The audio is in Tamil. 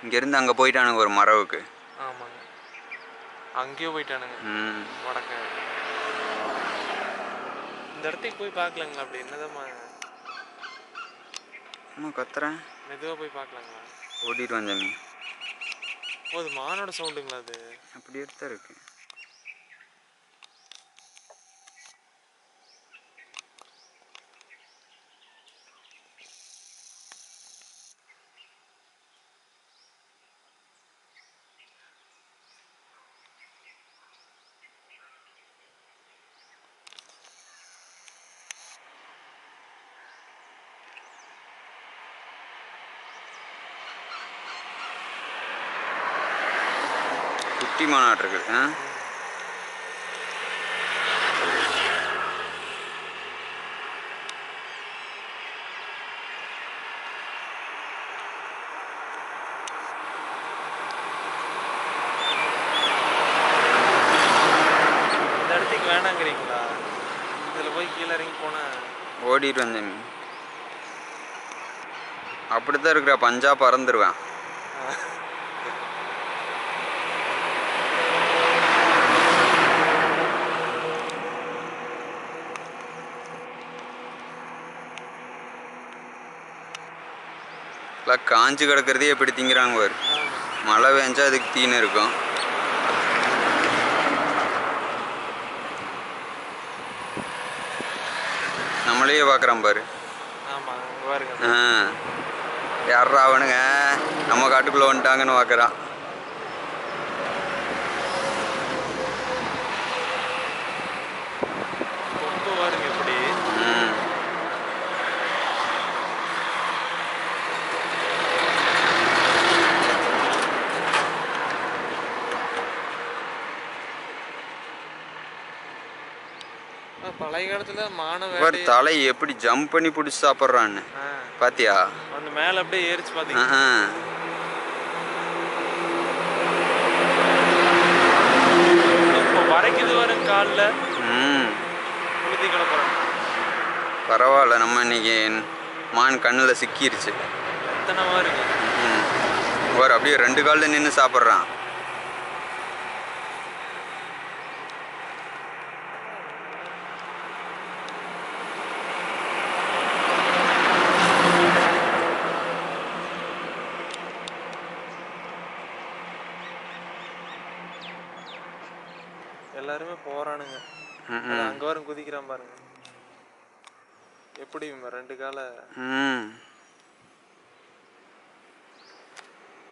இங்கேருந்து அங்கே போயிட்டானுங்க ஒரு மரவுக்கு ஆமாங்க அங்கேயோ போயிட்டானுங்க ம் வடக்க இந்த இடத்துக்கு போய் பார்க்கலாங்களா அப்படி என்னதாம்மா அம்மா கத்துறேன் மெதுவாக போய் பார்க்கலாங்களா ஓடிட்டு வந்தேன் ஓ அது மானோட சவுண்டுங்களா அது அப்படி எடுத்தா இருக்கு குட்டி மாநாட்டு இருக்குது ஆ இந்த இடத்துக்கு வேணாங்கிறீங்களா இதில் போய் கீழே இறங்கி போனால் ஓடிட்டு வந்தேன் அப்படித்தான் இருக்கிற பஞ்சா பறந்துருவேன் எல்லாம் காஞ்சு கிடக்கிறதே எப்படி திங்கிறாங்க பாரு மழை பெஞ்சா அதுக்கு தீனு இருக்கும் நம்மளையே பார்க்குறான் பாரு ஆமாம் அங்கே பாருங்க ஆ யாரா அவனுங்க நம்ம காட்டுக்குள்ளே வந்துட்டாங்கன்னு பார்க்குறான் கொம்பு பாருங்க எப்படி ம் ஆ, பழைய காலத்தில் மானம் பாரு வேட்டை தலை எப்படி ஜம்ப் பண்ணி பிடிச்சி சாப்பிட்றான்னு ஆ பாத்தியா அந்த மேலே அப்படியே ஏறிச்சு ஆ பார்த்தீங்க ஆ. இப்போ வரைக்குது வரும் காலில் ம் உளுத்தி கிளப்புறேன் பரவாயில்ல நம்ம இன்னைக்கு மான் கண்ணில் சிக்கிருச்சு எத்தனை இருக்கு ம் ஒரு அப்படியே ரெண்டு காலில் நின்று சாப்பிட்றான் எல்லாருமே போறானுங்க ம், அது அங்க வரும் குதிக்கிறான் பாருங்க எப்படி இவன் ரெண்டு கால ம்